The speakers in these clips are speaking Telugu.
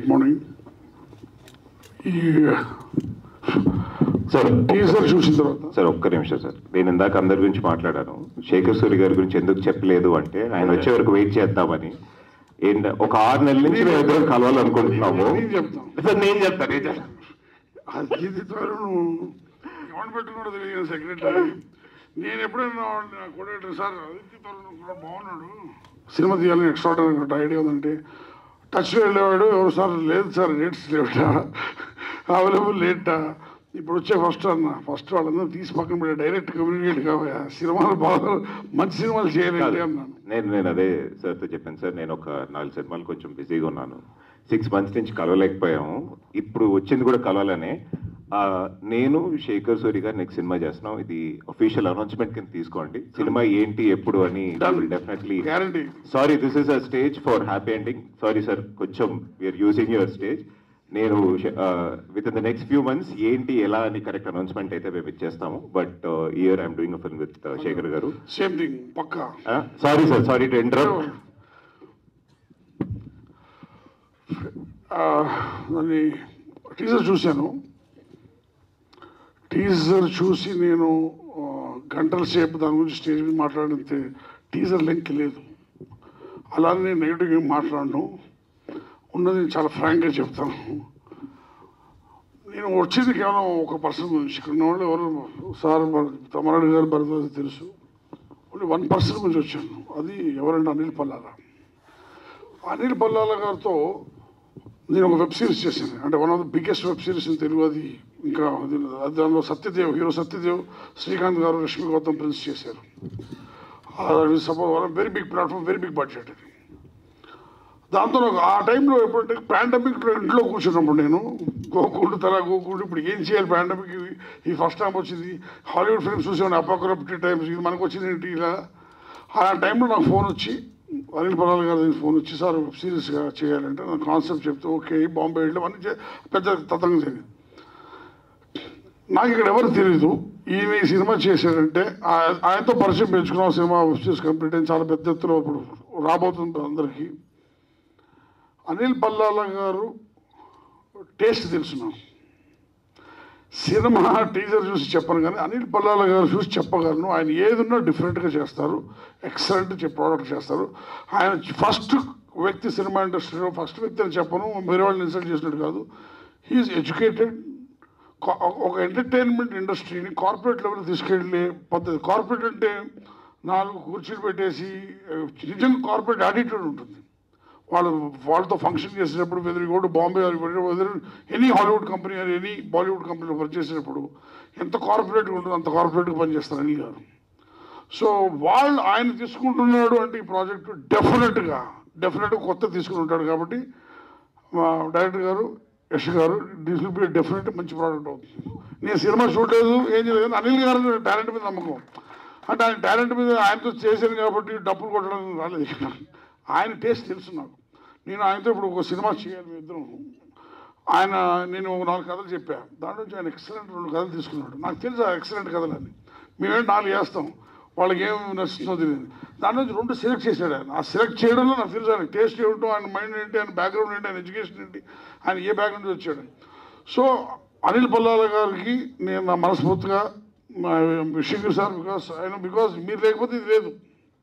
గుడ్ మార్నింగ్ ఈ సార్ టీజర్ చూసిన తర్వాత సార్ ఒక్క నిమిషం సార్ నేను ఇందాక అందరి గురించి మాట్లాడాను శేఖర్ సూరి గారి గురించి ఎందుకు చెప్పలేదు అంటే ఆయన వచ్చే వరకు వెయిట్ చేద్దామని ఏంట ఒక ఆరు నెలల నుంచి మేము ఇద్దరం కలవాలనుకుంటున్నాము నేను చెప్తాను సార్ నేను చెప్తాను నేను చెప్తాను. అది ఇది త్వరలో నువ్వు ఎవరు పెట్టుకున్నాడో తెలియదు సెక్రటరీ నేను ఎప్పుడైనా కొడేటర్ సార్ అదితి త్వరలో కూడా బాగున్నాడు సినిమా తీయాలని ఎక్స్ట్రాడనరీ ఐడియా ఉందంటే టచ్లో వెళ్ళేవాడు ఎవరు సార్ లేదు సార్ రేట్స్ లేవటా అవైలబుల్ లేటా ఇప్పుడు వచ్చే ఫస్ట్ అన్న ఫస్ట్ వాళ్ళందరూ తీసి పక్కన పెట్టి డైరెక్ట్ కమ్యూనికేట్ కావా సినిమాలు బాగా మంచి సినిమాలు చేయాలంటే అన్నాను నేను నేను అదే సార్తో చెప్పాను సార్ నేను ఒక నాలుగు సినిమాలు కొంచెం బిజీగా ఉన్నాను సిక్స్ మంత్స్ నుంచి కలవలేకపోయాము ఇప్పుడు వచ్చింది కూడా కలవాలనే ఆ, నేను శేఖర్ సూరి గారు నెక్స్ట్ సినిమా చేస్తున్నాం ఇది అఫీషియల్ అనౌన్స్మెంట్ కింద తీసుకోండి సినిమా ఏంటి ఎప్పుడు అని definitely guarantee sorry this is a stage for happy ending sorry sir కొంచెం వీఆర్ యూజింగ్ యువర్ స్టేజ్ నేను with in the next few months ఏంటి ఎలా అని కరెక్ట్ అనౌన్స్మెంట్ అయితే మేము ఇచ్చేస్తాము but year I'm doing a film with Shekhar garu same thing పక్కా sorry sir sorry to interrupt దాన్ని టీజర్ చూశాను టీజర్ చూసి నేను ఆ, గంటల సేపు దాని గురించి స్టేజ్ మీద మాట్లాడితే టీజర్ లింక్ లేదు అలానే నేను నెగిటివ్గా ఏం మాట్లాడను ఉన్నది నేను చాలా ఫ్రాంక్గా చెప్తాను నేను వచ్చింది కేవలం ఒక పర్సన్ గురించి ఇక్కడ ఉన్న వాళ్ళు ఎవరు సార్ తమరాడు గారు భరద్వాజ్ తెలుసు ఓన్లీ వన్ పర్సన్ గురించి వచ్చాను అది ఎవరంటే అనిల్ పల్లాల అనిల్ పల్లాల గారితో నేను ఒక వెబ్ సిరీస్ చేశాను అంటే one of the biggest web series in Telugu అది ఇంకా అది అది దానిలో సత్యదేవ్ హీరో సత్యదేవ్ శ్రీకాంత్ గారు రష్మి గౌతమ్ ప్రిన్స్ చేశారు suppose one very big platform very big budget అది దాంతో నాకు ఆ టైంలో ఎప్పుడంటే పాండమిక్ ఇంట్లో కూర్చున్నప్పుడు నేను గోకుండు తల గోకుండు ఇప్పుడు ఏం చేయాలి పాండమిక్ ఈ ఫస్ట్ టైం వచ్చింది హాలీవుడ్ ఫిల్మ్స్ చూసాను అపోక్రప్టీ టైమ్స్ ఇది మనకు వచ్చింది ఏంటి ఇలా ఆ టైంలో నాకు ఫోన్ వచ్చి అనిల్ పలాల్ గారి దగ్గర ఫోన్ వచ్చి సార్ వెబ్ సిరీస్గా చేయాలంటే నాకు కాన్సెప్ట్ చెప్తే ఓకే బాంబే వెళ్ళి అన్ని చే- పెద్ద తతంగం జరిగింది నాకు ఇక్కడ ఎవరు తెలియదు ఈయన ఈ సినిమా చేశాడంటే ఆ- ఆయనతో పరిచయం పెంచుకున్నాం సినిమా వెబ్ సిరీస్ కంప్లీట్ అయింది చాలా పెద్ద ఎత్తున ఇప్పుడు రాబోతుంది అందరికీ అనిల్ పల్లాల గారు టేస్ట్ తెలుసు నాకు సినిమా టీజర్ చూసి చెప్పను కానీ అనిల్ పల్లాల గారు చూసి చెప్పగలను ఆయన ఏదున్నా డిఫరెంట్గా చేస్తారు ఎక్సలెంట్ ప్రోడక్ట్ చేస్తారు ఆయన ఫస్ట్ వ్యక్తి సినిమా ఇండస్ట్రీలో ఫస్ట్ వ్యక్తి అని చెప్పను వేరే వాళ్ళని ఇన్సల్ట్ చేసినట్టు కాదు హీఈస్ ఎడ్యుకేటెడ్ ఒక ఎంటర్టైన్మెంట్ ఇండస్ట్రీని కార్పొరేట్ లెవెల్ తీసుకెళ్ళే పద్ధతి కార్పొరేట్ అంటే నాలుగు కుర్చీలు పెట్టేసి నిజంగా కార్పొరేట్ యాటిట్యూడ్ ఉంటుంది వాళ్ళు వాళ్ళతో ఫంక్షన్ చేసేటప్పుడు వెదర్ గోడు Bombay whether any Hollywood company or any Bollywood కంపెనీలో వర్క్ చేసేటప్పుడు ఎంత కార్పొరేట్గా ఉంటుందో అంత కార్పొరేట్గా పనిచేస్తారు అనిల్ గారు సో వాళ్ళు ఆయన తీసుకుంటున్నాడు అంటే ఈ ప్రాజెక్ట్ డెఫినెట్గా డెఫినెట్గా కొత్త తీసుకుని ఉంటాడు కాబట్టి మా director garu Yash garu this will be definite మంచి ప్రోడక్ట్ అవుతుంది నేను సినిమా చూడలేదు ఏం చేయలేదు కానీ అనిల్ గారు టాలెంట్ మీద నమ్మకం అంటే ఆయన టాలెంట్ మీద ఆయనతో చేశాను కాబట్టి డబ్బులు కొట్టడం రాలేదు ఇక్కడ ఆయన టేస్ట్ తెలుసు నాకు నేను ఆయనతో ఇప్పుడు ఒక సినిమా చేయాలి మీ ఇద్దరం ఆయన నేను ఒక నాలుగు కథలు చెప్పా దాంట్లో నుంచి ఆయన ఎక్సలెంట్ రెండు కథలు తీసుకున్నాడు నాకు తెలుసు ఆ ఎక్సలెంట్ కథలని మేమేం నాలుగు వేస్తాం వాళ్ళకి ఏం నచ్చుతుందో తెలియదు దాని నుంచి రెండు సెలెక్ట్ చేశాడు ఆయన ఆ సెలెక్ట్ చేయడంలో నాకు తెలుసు ఆయన టేస్ట్ ఏమిటో ఆయన మైండ్ ఏంటి ఆయన బ్యాక్గ్రౌండ్ ఏంటి ఆయన ఎడ్యుకేషన్ ఏంటి ఆయన ఏ బ్యాక్గ్రౌండ్ నుంచి వచ్చాడు సో అనిల్ పల్లాల గారికి నేను నా మనస్ఫూర్తిగా విషయం సార్ బికాస్ ఆయన బికాస్ మీరు లేకపోతే ఇది లేదు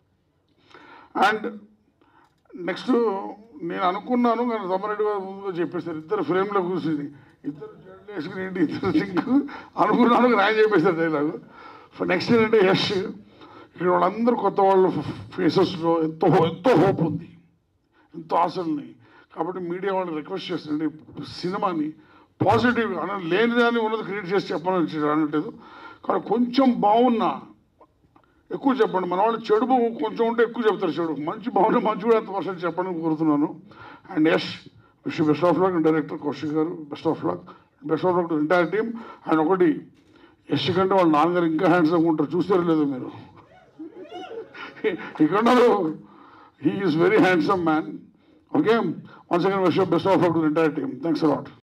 అండ్ నెక్స్ట్ నేను అనుకున్నాను కానీ తమ్మారెడ్డి గారు ముందుగా చెప్పేశారు ఇద్దరు ఫ్రేమ్లో కూర్చుని ఇద్దరు జడ్లు వేసుకుని ఏంటి ఇద్దరు సింక్ అనుకున్నాను కానీ ఆయన చెప్పేశారు డైలాగు నెక్స్ట్ ఏంటంటే యష్ ఇక్కడ వాళ్ళందరూ కొత్త వాళ్ళ ఫేసెస్లో ఎంతో ఎంతో హోప్ ఉంది ఎంతో ఆశలు ఉన్నాయి కాబట్టి మీడియా వాళ్ళని రిక్వెస్ట్ చేస్తుండే సినిమాని పాజిటివ్ అన లేని దాన్ని ఉన్నది క్రియేట్ చేసి చెప్పాలని అనట్లేదు కానీ కొంచెం బాగున్నా ఎక్కువ చెప్పండి మన వాళ్ళు చెడు బొమ్మ కొంచెం ఉంటే ఎక్కువ చెప్తారు చెడు మంచి బాగుంటే మంచి కూడా ఎంత పర్సెంట్ చెప్పండి కోరుతున్నాను and Yash wish best of luck director Kaushik garu best of luck best of luck to entire team and ఒకటి యష్ కంటే వాళ్ళ నాన్నగారు ఇంకా హ్యాండ్సమ్ ఉంటారు చూసారో లేదో మీరు ఇక్కడ he is very handsome man okay once again wish best of luck to entire team thanks allot